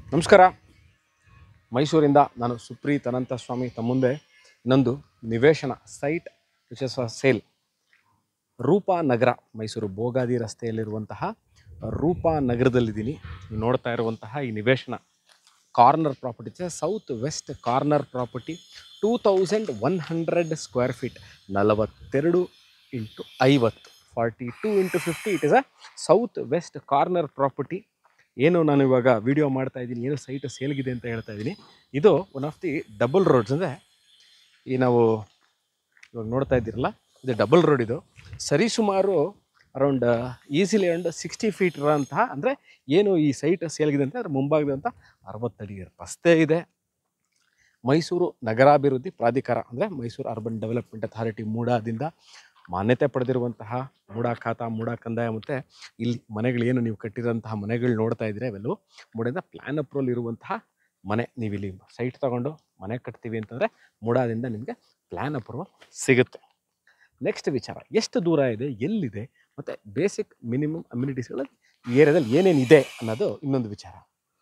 ನಮಸ್ಕಾರ ಮೈಸೂರಿಂದ ನಾನು ಸುಪ್ರೀತ್ ಅನಂತ ಸ್ವಾಮಿ ತಮ್ಮ ಮುಂದೆ ಇನ್ನೊಂದು ನಿವೇಶನ site which is sale Rupa Nagar Mysuru Bogadi ರಸ್ತೆಯಲ್ಲಿರುವಂತಹ ರೂಪಾ ನಗರದಲ್ಲಿದ್ದೀನಿ ನೀವು ನೋಡ್ತಾ ಇರುವಂತಹ ಈ ನಿವೇಶನ corner property south west corner property two thousand one hundred square feet ನಲವತ್ತೆರಡು ಇಂಟು ಐವತ್ತು forty two into fifty it is a south west corner property ಏನು ನಾನು ಇವಾಗ ವಿಡಿಯೋ ಮಾಡ್ತಾ ಇದ್ದೀನಿ ಏನು ಸೈಟ್ ಸೇಲ್ಗಿದೆ ಅಂತ ಹೇಳ್ತಾ ಇದ್ದೀನಿ ಇದು one of the double roads ಅಂದರೆ ಈ ನಾವು ಇವಾಗ ನೋಡ್ತಾ ಇದ್ದೀರಲ್ಲ ಇದು ಡಬಲ್ ರೋಡ್ ಇದು ಸರಿಸುಮಾರು around easily around sixty feet ಇರೋಂತಹ ಅಂದರೆ ಏನು ಈ ಸೈಟ್ ಸೇಲ್ಗಿದೆ ಅಂತ ಅದ್ರ ಮುಂಭಾಗದಂಥ ಅರವತ್ತಡಿ ರಸ್ತೆ ಇದೆ ಮೈಸೂರು ನಗರಾಭಿವೃದ್ಧಿ ಪ್ರಾಧಿಕಾರ ಅಂದರೆ ಮೈಸೂರು ಅರ್ಬನ್ ಡೆವಲಪ್ಮೆಂಟ್ ಅಥಾರಿಟಿ ಮೂಡಾದಿಂದ ಮಾನ್ಯತೆ ಪಡೆದಿರುವಂತಹ ಮೂಡಾ ಖಾತಾ ಮೂಡಾ ಕಂದಾಯ ಮತ್ತು ಇಲ್ಲಿ ಮನೆಗಳೇನು ನೀವು ಕಟ್ಟಿರೋಂತಹ ಮನೆಗಳು ನೋಡ್ತಾ ಇದ್ದೀರಾ ಇವೆಲ್ಲವೂ ಮೂಡಿಂದ ಪ್ಲ್ಯಾನ್ ಅಪ್ರೂವಲ್ ಇರುವಂತಹ ಮನೆ ನೀವು ಇಲ್ಲಿ ಸೈಟ್ ತಗೊಂಡು ಮನೆ ಕಟ್ತೀವಿ ಅಂತಂದರೆ ಮೂಡಾದಿಂದ ನಿಮಗೆ ಪ್ಲ್ಯಾನ್ ಅಪ್ರೂವಲ್ ಸಿಗುತ್ತೆ ನೆಕ್ಸ್ಟ್ ವಿಚಾರ ಎಷ್ಟು ದೂರ ಇದೆ ಎಲ್ಲಿದೆ ಮತ್ತು ಬೇಸಿಕ್ ಮಿನಿಮಮ್ ಅಮ್ಯುನಿಟೀಸ್ಗಳು ಈ ಏರಿಯಾದಲ್ಲಿ ಏನೇನಿದೆ ಅನ್ನೋದು ಇನ್ನೊಂದು ವಿಚಾರ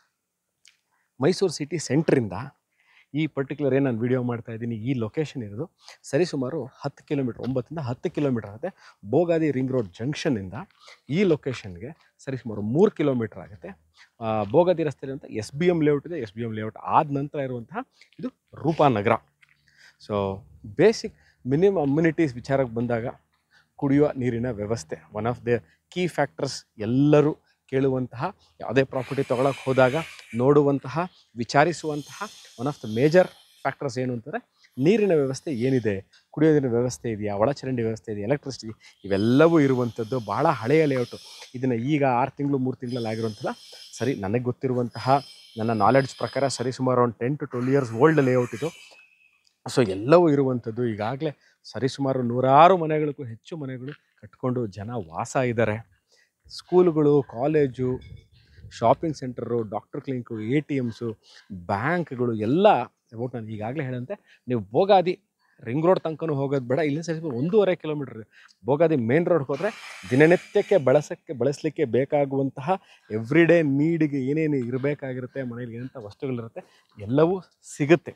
ಮೈಸೂರು ಸಿಟಿ ಸೆಂಟ್ರಿಂದ ಈ ಪರ್ಟಿಕ್ಯುಲರ್ ಏನು ನಾನು ವಿಡಿಯೋ ಮಾಡ್ತಾ ಇದ್ದೀನಿ ಈ ಲೊಕೇಶನ್ ಇರೋದು ಸರಿಸುಮಾರು ಹತ್ತು ಕಿಲೋಮೀಟ್ರ್ ಒಂಬತ್ತರಿಂದ ಹತ್ತು ಕಿಲೋಮೀಟ್ರ್ ಆಗುತ್ತೆ ಬೋಗಾದಿ ರಿಂಗ್ ರೋಡ್ ಜಂಕ್ಷನ್ನಿಂದ ಈ ಲೊಕೇಶನ್ಗೆ ಸರಿಸುಮಾರು ಮೂರು ಕಿಲೋಮೀಟ್ರ್ ಆಗುತ್ತೆ ಆ, ಬೋಗಾದಿ ರಸ್ತೆಯಲ್ಲಿ ಅಂತ ಎಸ್ ಬಿ ಎಮ್ ಲೇಔಟ್ ಇದೆ ಎಸ್ ಬಿ ಎಮ್ ಲೇಔಟ್ ಆದ ನಂತರ ಇರುವಂತಹ ಇದು Rupanagar so basic minimum amenities ವಿಚಾರಕ್ಕೆ ಬಂದಾಗ ಕುಡಿಯುವ ನೀರಿನ ವ್ಯವಸ್ಥೆ one of the key factors ಎಲ್ಲರೂ ಕೇಳುವಂತಹ ಯಾವುದೇ ಪ್ರಾಪರ್ಟಿ ತೊಗೊಳಕ್ಕೆ ಹೋದಾಗ ನೋಡುವಂತಹ ವಿಚಾರಿಸುವಂತಹ one of the major factors ಏನು ಅಂತಂದರೆ ನೀರಿನ ವ್ಯವಸ್ಥೆ ಏನಿದೆ ಕುಡಿಯೋ ನೀರಿನ ವ್ಯವಸ್ಥೆ ಇದೆಯಾ ಒಳಚರಂಡಿ ವ್ಯವಸ್ಥೆ ಇದೆಯಾ ಎಲೆಕ್ಟ್ರಿಸಿಟಿ ಇವೆಲ್ಲವೂ ಇರುವಂಥದ್ದು ಭಾಳ ಹಳೆಯ ಲೇಔಟು ಇದನ್ನು ಈಗ ಆರು ತಿಂಗಳು ಮೂರು ತಿಂಗಳಲ್ಲಿ ಆಗಿರುವಂಥಲ್ಲ ಸರಿ ನನಗೆ ಗೊತ್ತಿರುವಂತಹ ನನ್ನ ನಾಲೆಡ್ಜ್ ಪ್ರಕಾರ ಸರಿ ಸುಮಾರು ಒಂದು ten to twelve years old layout ಇದು ಸೊ ಎಲ್ಲವೂ ಇರುವಂಥದ್ದು ಈಗಾಗಲೇ ಸರಿಸುಮಾರು ನೂರಾರು ಮನೆಗಳಿಗೂ ಹೆಚ್ಚು ಮನೆಗಳು ಕಟ್ಕೊಂಡು ಜನ ವಾಸ ಇದ್ದಾರೆ ಸ್ಕೂಲುಗಳು college shopping centre doctor clinic A T Ms ಬ್ಯಾಂಕ್ಗಳು ಎಲ್ಲ ಅಬೌಟ್ ನಾನು ಈಗಾಗಲೇ ಹೇಳಂತೆ ನೀವು ಬೋಗಾದಿ ರಿಂಗ್ ರೋಡ್ ತನಕನೂ ಹೋಗೋದು ಬೇಡ ಇಲ್ಲಿ ಸರಿ ಒಂದೂವರೆ ಕಿಲೋಮೀಟ್ರ್ ಬೋಗಾದಿ ಮೇನ್ ರೋಡ್ಗೆ ಹೋದರೆ ದಿನನಿತ್ಯಕ್ಕೆ ಬಳಸಕ್ಕೆ ಬಳಸಲಿಕ್ಕೆ ಬೇಕಾಗುವಂತಹ ಎವ್ರಿಡೇ ನೀಡಿಗೆ ಏನೇನು ಇರಬೇಕಾಗಿರುತ್ತೆ ಮನೇಲಿ ಏನಂತ ವಸ್ತುಗಳಿರುತ್ತೆ ಎಲ್ಲವೂ ಸಿಗುತ್ತೆ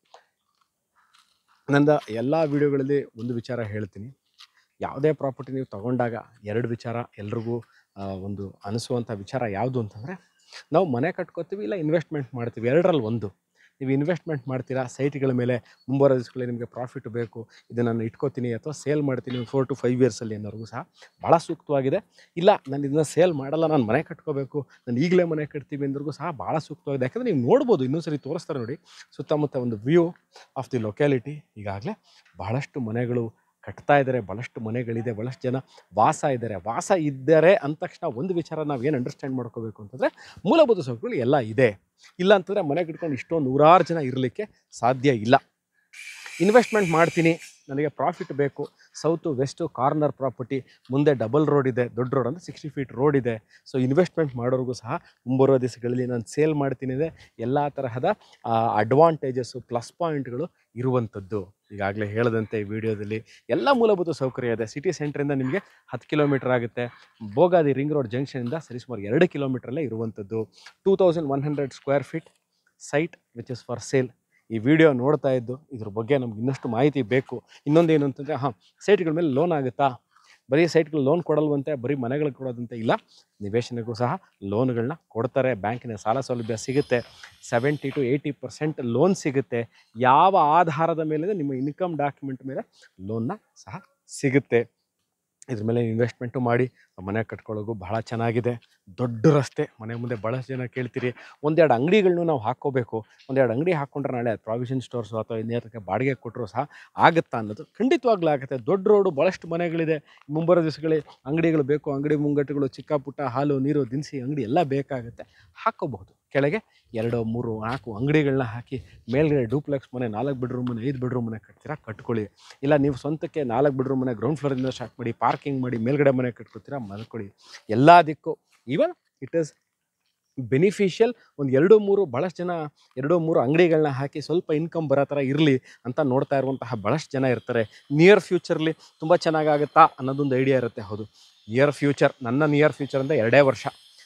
ನನ್ನ ಎಲ್ಲ ವಿಡಿಯೋಗಳಲ್ಲಿ ಒಂದು ವಿಚಾರ ಹೇಳ್ತೀನಿ ಯಾವುದೇ ಪ್ರಾಪರ್ಟಿ ನೀವು ತಗೊಂಡಾಗ ಎರಡು ವಿಚಾರ ಎಲ್ರಿಗೂ ಆ, ಒಂದು ಅನಿಸುವಂಥ ವಿಚಾರ ಯಾವುದು ಅಂತಂದರೆ ನಾವು ಮನೆ ಕಟ್ಕೋತೀವಿ ಇಲ್ಲ ಇನ್ವೆಸ್ಟ್ಮೆಂಟ್ ಮಾಡ್ತೀವಿ ಎರಡರಲ್ಲಿ ಒಂದು ನೀವು ಇನ್ವೆಸ್ಟ್ಮೆಂಟ್ ಮಾಡ್ತೀರಾ ಸೈಟ್ಗಳ ಮೇಲೆ ಮುಂಬರೋ ದಿವಸಗಳಲ್ಲಿ ನಿಮಗೆ ಪ್ರಾಫಿಟ್ ಬೇಕು ಇದನ್ನು ನಾನು ಇಟ್ಕೋತೀನಿ ಅಥವಾ ಸೇಲ್ ಮಾಡ್ತೀನಿ ಫೋರ್ ಟು ಫೈವ್ ಇಯರ್ಸಲ್ಲಿ ಅನ್ನೋರ್ಗೂ ಸಹ ಭಾಳ ಸೂಕ್ತವಾಗಿದೆ ಇಲ್ಲ ನಾನು ಇದನ್ನು ಸೇಲ್ ಮಾಡಲ್ಲ ನಾನು ಮನೆ ಕಟ್ಕೋಬೇಕು ನಾನು ಈಗಲೇ ಮನೆ ಕಟ್ತೀವಿ ಅಂದ್ರಿಗೂ ಸಹ ಭಾಳ ಸೂಕ್ತವಾಗಿದೆ ಯಾಕಂದರೆ ನೀವು ನೋಡ್ಬೋದು ಇನ್ನೊಂದು ಸರಿ ತೋರಿಸ್ತಾರೆ ನೋಡಿ ಸುತ್ತಮುತ್ತ ಒಂದು ವ್ಯೂ ಆಫ್ ದಿ ಲೊಕ್ಯಾಲಿಟಿ ಈಗಾಗಲೇ ಬಹಳಷ್ಟು ಮನೆಗಳು ಕಟ್ತಾ ಇದ್ದಾರೆ ಭಾಳಷ್ಟು ಮನೆಗಳಿದೆ ಭಾಳಷ್ಟು ಜನ ವಾಸ ಇದ್ದಾರೆ ವಾಸ ಇದ್ದಾರೆ ಅಂದ ತಕ್ಷಣ ಒಂದು ವಿಚಾರ ನಾವು ಏನು ಅಂಡರ್ಸ್ಟ್ಯಾಂಡ್ ಮಾಡ್ಕೋಬೇಕು ಅಂತಂದರೆ ಮೂಲಭೂತ ಸೌಕರ್ಯಗಳು ಎಲ್ಲ ಇದೆ ಇಲ್ಲ ಅಂತಂದರೆ ಮನೆ ಕಟ್ಕೊಂಡು ಇಷ್ಟೊಂದು ನೂರಾರು ಜನ ಇರಲಿಕ್ಕೆ ಸಾಧ್ಯ ಇಲ್ಲ ಇನ್ವೆಸ್ಟ್ಮೆಂಟ್ ಮಾಡ್ತೀನಿ ನನಗೆ ಪ್ರಾಫಿಟ್ ಬೇಕು ಸೌತು ವೆಸ್ಟು ಕಾರ್ನರ್ ಪ್ರಾಪರ್ಟಿ ಮುಂದೆ ಡಬಲ್ ರೋಡ್ ಇದೆ ದೊಡ್ಡ ರೋಡ್ ಅಂದರೆ ಸಿಕ್ಸ್ಟಿ ಫೀಟ್ ರೋಡ್ ಇದೆ ಸೊ ಇನ್ವೆಸ್ಟ್ಮೆಂಟ್ ಮಾಡೋರಿಗೂ ಸಹ ಮುಂಬರುವ ದಿವಸಗಳಲ್ಲಿ ನಾನು ಸೇಲ್ ಮಾಡ್ತೀನಿ ಇದೆ ಎಲ್ಲ ತರಹದ ಅಡ್ವಾಂಟೇಜಸ್ಸು ಪ್ಲಸ್ ಪಾಯಿಂಟ್ಗಳು ಇರುವಂಥದ್ದು ಈಗಾಗಲೇ ಹೇಳದಂತೆ ಈ ವಿಡಿಯೋದಲ್ಲಿ ಎಲ್ಲ ಮೂಲಭೂತ ಸೌಕರ್ಯ ಇದೆ ಸಿಟಿ ಸೆಂಟ್ರಿಂದ ನಿಮಗೆ ಹತ್ತು ಕಿಲೋಮೀಟರ್ ಆಗುತ್ತೆ ಬೋಗಾದಿ ರಿಂಗ್ ರೋಡ್ ಜಂಕ್ಷನಿಂದ ಸರಿಸುಮಾರು ಎರಡು ಕಿಲೋಮೀಟ್ರಲ್ಲೇ ಇರುವಂಥದ್ದು two thousand one hundred square feet site which is for sale ಈ ವಿಡಿಯೋ ನೋಡ್ತಾ ಇದ್ದು ಇದ್ರ ಬಗ್ಗೆ ನಮ್ಗೆ ಇನ್ನಷ್ಟು ಮಾಹಿತಿ ಬೇಕು ಇನ್ನೊಂದು ಏನು ಅಂತಂದರೆ ಹಾಂ ಸೈಟ್ಗಳ ಮೇಲೆ ಲೋನ್ ಆಗುತ್ತಾ ಬರೀ ಸೈಟ್ಗಳು ಲೋನ್ ಕೊಡಲ್ವಂತೆ ಬರೀ ಮನೆಗಳಿಗೆ ಕೊಡೋದಂತೆ ಇಲ್ಲ ನಿವೇಶನಕ್ಕೂ ಸಹ ಲೋನ್ಗಳನ್ನ ಕೊಡ್ತಾರೆ ಬ್ಯಾಂಕಿನ ಸಾಲ ಸೌಲಭ್ಯ ಸಿಗುತ್ತೆ seventy to eighty percent loan ಸಿಗುತ್ತೆ ಯಾವ ಆಧಾರದ ಮೇಲೆ ನಿಮ್ಮ ಇನ್ಕಮ್ ಡಾಕ್ಯುಮೆಂಟ್ ಮೇಲೆ ಲೋನ್ನ ಸಹ ಸಿಗುತ್ತೆ ಇದ್ರ ಮೇಲೆ ಇನ್ವೆಸ್ಟ್ಮೆಂಟು ಮಾಡಿ ಮನೆ ಕಟ್ಕೊಳ್ಳೋಕು ಬಹಳ ಚೆನ್ನಾಗಿದೆ ದೊಡ್ಡ ರಸ್ತೆ ಮನೆ ಮುಂದೆ ಭಾಳಷ್ಟು ಜನ ಕೇಳ್ತೀರಿ ಒಂದೆರಡು ಅಂಗಡಿಗಳನ್ನೂ ನಾವು ಹಾಕ್ಕೋಬೇಕು ಒಂದೆರಡು ಅಂಗಡಿ ಹಾಕ್ಕೊಂಡ್ರೆ ನಾಳೆ ಪ್ರಾವಿಷನ್ ಸ್ಟೋರ್ಸು ಅಥವಾ ಇನ್ನೇತಕ್ಕೆ ಬಾಡಿಗೆ ಕೊಟ್ಟರು ಸಹ ಆಗುತ್ತಾ ಅನ್ನೋದು ಖಂಡಿತವಾಗ್ಲೂ ಆಗುತ್ತೆ ದೊಡ್ಡ ರೋಡು ಭಾಳಷ್ಟು ಮನೆಗಳಿದೆ ಮುಂಬರೋ ದಿವಸಗಳಲ್ಲಿ ಅಂಗಡಿಗಳು ಬೇಕು ಅಂಗಡಿ ಮುಂಗಟ್ಟುಗಳು ಚಿಕ್ಕ ಪುಟ್ಟ ಹಾಲು ನೀರು ದಿನಸಿ ಅಂಗಡಿ ಎಲ್ಲ ಬೇಕಾಗುತ್ತೆ ಹಾಕ್ಕೋಬಹುದು ಕೆಳಗೆ ಎರಡು ಮೂರು ನಾಲ್ಕು ಅಂಗಡಿಗಳನ್ನ ಹಾಕಿ ಮೇಲ್ಗಡೆ ಡೂಪ್ಲೆಕ್ಸ್ ಮನೆ ನಾಲ್ಕು ಬೆಡ್ರೂಮ್ ಮನೆ ಐದು ಬೆಡ್ರೂಮ್ ಮನೆ ಕಟ್ತೀರಾ ಕಟ್ಕೊಳ್ಳಿ ಇಲ್ಲ ನೀವು ಸ್ವಂತಕ್ಕೆ ನಾಲ್ಕು ಬೆಡ್ರೂಮ್ ಮನೆ ಗ್ರೌಂಡ್ ಫ್ಲೋರಿಂದ ಸ್ಟಾರ್ಟ್ ಮಾಡಿ ಪಾರ್ಕಿಂಗ್ ಮಾಡಿ ಮೇಲ್ಗಡೆ ಮನೆ ಕಟ್ಕೊತೀರಾ ಮಲ್ಕೊಳ್ಳಿ ಎಲ್ಲ ದಿಕ್ಕು ಈವನ್ ಇಟ್ ಈಸ್ ಬೆನಿಫಿಷಿಯಲ್ ಒಂದು ಎರಡು ಮೂರು ಭಾಳಷ್ಟು ಜನ ಎರಡು ಮೂರು ಅಂಗಡಿಗಳನ್ನ ಹಾಕಿ ಸ್ವಲ್ಪ ಇನ್ಕಮ್ ಬರೋ ಥರ ಇರಲಿ ಅಂತ ನೋಡ್ತಾ ಇರುವಂತಹ ಭಾಳಷ್ಟು ಜನ ಇರ್ತಾರೆ ನಿಯರ್ ಫ್ಯೂಚರ್ಲಿ ತುಂಬ ಚೆನ್ನಾಗಾಗುತ್ತಾ ಅನ್ನೋದೊಂದು ಐಡಿಯಾ ಇರುತ್ತೆ ಹೌದು ನಿಯರ್ ಫ್ಯೂಚರ್ ನನ್ನ ನಿಯರ್ ಫ್ಯೂಚರ್ ಅಂದರೆ ಎರಡೇ ವರ್ಷ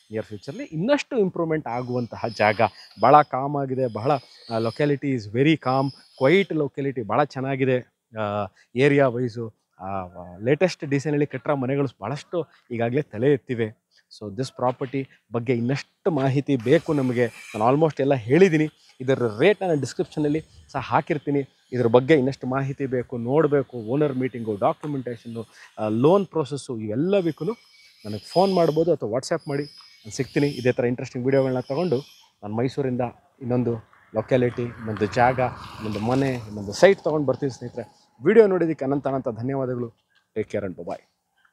ನಿಯರ್ ಫ್ಯೂಚರ್ಲಿ ಇನ್ನಷ್ಟು ಇಂಪ್ರೂವ್ಮೆಂಟ್ ಆಗುವಂತಹ ಜಾಗ ಭಾಳ ಕಾಮ್ ಆಗಿದೆ ಬಹಳ locality is very calm quiet locality ಭಾಳ ಚೆನ್ನಾಗಿದೆ ಏರಿಯಾ ವೈಸು ಲೇಟೆಸ್ಟ್ ಡಿಸೈನಲ್ಲಿ ಕಟ್ಟಿರೋ ಮನೆಗಳು ಭಾಳಷ್ಟು ಈಗಾಗಲೇ ತಲೆ ಎತ್ತಿವೆ ಸೊ ದಿಸ್ ಪ್ರಾಪರ್ಟಿ ಬಗ್ಗೆ ಇನ್ನಷ್ಟು ಮಾಹಿತಿ ಬೇಕು ನಮಗೆ ನಾನು ಆಲ್ಮೋಸ್ಟ್ ಎಲ್ಲ ಹೇಳಿದ್ದೀನಿ ಇದರ ರೇಟ್ ನಾನು ಡಿಸ್ಕ್ರಿಪ್ಷನಲ್ಲಿ ಸಹ ಹಾಕಿರ್ತೀನಿ ಇದ್ರ ಬಗ್ಗೆ ಇನ್ನಷ್ಟು ಮಾಹಿತಿ ಬೇಕು ನೋಡಬೇಕು owner meeting documentation loan process ಇವೆಲ್ಲದಕ್ಕೂ ನನಗೆ ಫೋನ್ ಮಾಡ್ಬೋದು ಅಥವಾ ವಾಟ್ಸಪ್ ಮಾಡಿ ನಾನು ಸಿಗ್ತೀನಿ ಇದೇ ಥರ ಇಂಟ್ರೆಸ್ಟಿಂಗ್ ವೀಡಿಯೋಗಳನ್ನ ತೊಗೊಂಡು ನಾನು ಮೈಸೂರಿಂದ ಇನ್ನೊಂದು ಲೊಕ್ಯಾಲಿಟಿ ಇನ್ನೊಂದು ಜಾಗ ಇನ್ನೊಂದು ಮನೆ ಇನ್ನೊಂದು ಸೈಟ್ ತೊಗೊಂಡು ಬರ್ತೀನಿ ಸ್ನೇಹಿತರೆ ವಿಡಿಯೋ ನೋಡಿದ್ದಕ್ಕೆ ಅನಂತ ಅನಂತ ಧನ್ಯವಾದಗಳು ಟೇಕ್ ಕೇರ್ ಅಂಡ್ ಬಾಯ್